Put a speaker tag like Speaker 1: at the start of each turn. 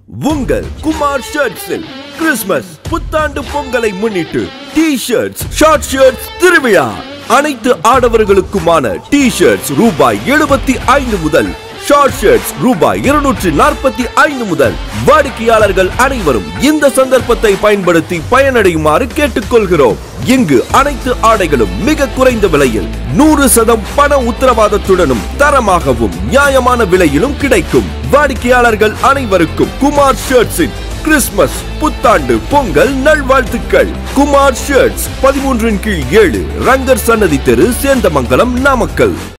Speaker 1: உங்கள் குமார் ஷர்ட்ஸில் கிறிஸ்துமஸ் புத்தாண்டு பொங்கலை முன்னிட்டு டி ஷர்ட்ஸ் ஷார்ட் ஷர்ட்ஸ் திருவிழா அனைத்து ஆடவர்களுக்குமான டி ஷர்ட்ஸ் ரூபாய் எழுபத்தி ஐந்து முதல் ஷார்ட் ஷர்ட்ஸ் ரூபாய் இருநூற்று நாற்பத்தி ஐந்து முதல் வாடிக்கையாளர்கள் அனைவரும் இந்த சந்தர்ப்பத்தை பயன்படுத்தி பயனடையுமாறு கேட்டுக்கொள்கிறோம் இங்கு அனைத்து ஆடைகளும் மிக குறைந்த விலையில் நூறு சதம் பண உத்தரவாதத்துடனும் தரமாகவும் நியாயமான விலையிலும் கிடைக்கும் வாடிக்கையாளர்கள் அனைவருக்கும் குமார் ஷர்ட்ஸின் கிறிஸ்துமஸ் புத்தாண்டு பொங்கல் நல்வாழ்த்துக்கள் குமார் ஷர்ட்ஸ் பதிமூன்றின் கீழ் ஏழு ரங்கர் சன்னதி தெரு சேந்தமங்கலம் நாமக்கல்